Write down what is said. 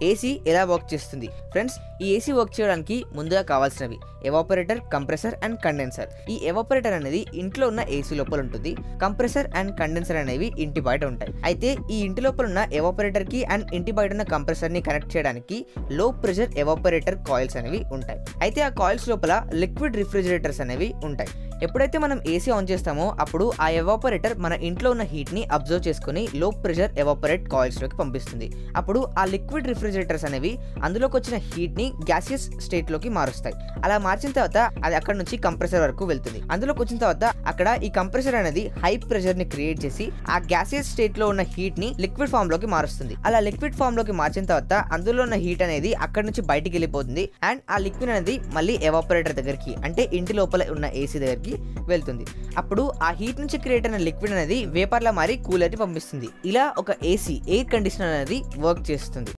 AC ఎలా work చేస్తుంది friends ఈ ఏసీ వర్క్ చేయడానికి ముందుగా కావాల్సినవి ఎవాపరేటర్ కంప్రెసర్ అండ్ కండెన్సర్ ఈ ఎవాపరేటర్ అనేది ఇంట్లో ఉన్న ఏసీ లోపల ఉంటుంది కంప్రెసర్ అండ్ కండెన్సర్ అనేవి ఇంటి బయట ఉంటాయి అయితే ఈ ఇంటి లోపల ఉన్న ఎవాపరేటర్ కి అండ్ ఇంటి బయట ఉన్న కంప్రెసర్ ని కనెక్ట్ చేయడానికి లో ప్రెషర్ ఎవాపరేటర్ కాయిల్స్ అనేవి ఉంటాయి అయితే ఆ కాయిల్స్ లోపల లిక్విడ్ రిఫ్రిజిరేటర్స్ అనేవి ఉంటాయి ఎప్పుడైతే మనం ఏసీ ఆన్ చేస్తామో అప్పుడు ఆ ఎవాపరేటర్ మన ఇంట్లో ఉన్న హీట్ ని అబ్జర్వ్ చేసుకుని లో ప్రెషర్ ఎవాపరేట్ కాయిల్స్ లోకి పంపిస్తుంది అప్పుడు ఆ లిక్విడ్ రిఫ్రిజిరేటర్స్ అనేవి అందులోకి వచ్చిన హీట్ ని గ్యాసియస్ స్టేట్ లోకి మారుస్తాయి అలా మార్చిన తర్వాత అది అక్కడ నుంచి కంప్రెసర్ వరకు వెళ్తుంది అందులోకి వచ్చిన తర్వాత అక్కడ ఈ కంప్రెసర్ అనేది హై ప్రెషర్ ని క్రియేట్ చేసి ఆ గ్యాసియస్ స్టేట్ లో ఉన్న హీట్ ని లిక్విడ్ ఫామ్ లోకి మారుస్తుంది అలా లిక్విడ్ ఫామ్ లోకి మార్చిన తర్వాత అందులో ఉన్న హీట్ అనేది అక్కడ నుంచి బయటికి వెళ్ళిపోతుంది అండ్ ఆ లిక్విడ్ అనేది మళ్ళీ ఎవాపరేటర్ దగ్గరికి అంటే ఇంటి లోపల ఉన్న ఏసీ దగ్గరికి వెళ్తుంది అప్పుడు ఆ హీట్ నుంచి క్రియేట్ అయిన లిక్విడ్ అనేది వేపర్లా మారి కూలర్ని పంపిస్తుంది ఇలా ఒక ఏసీ ఎయిర్ కండిషనర్ అనేది వర్క్ చేస్తుంది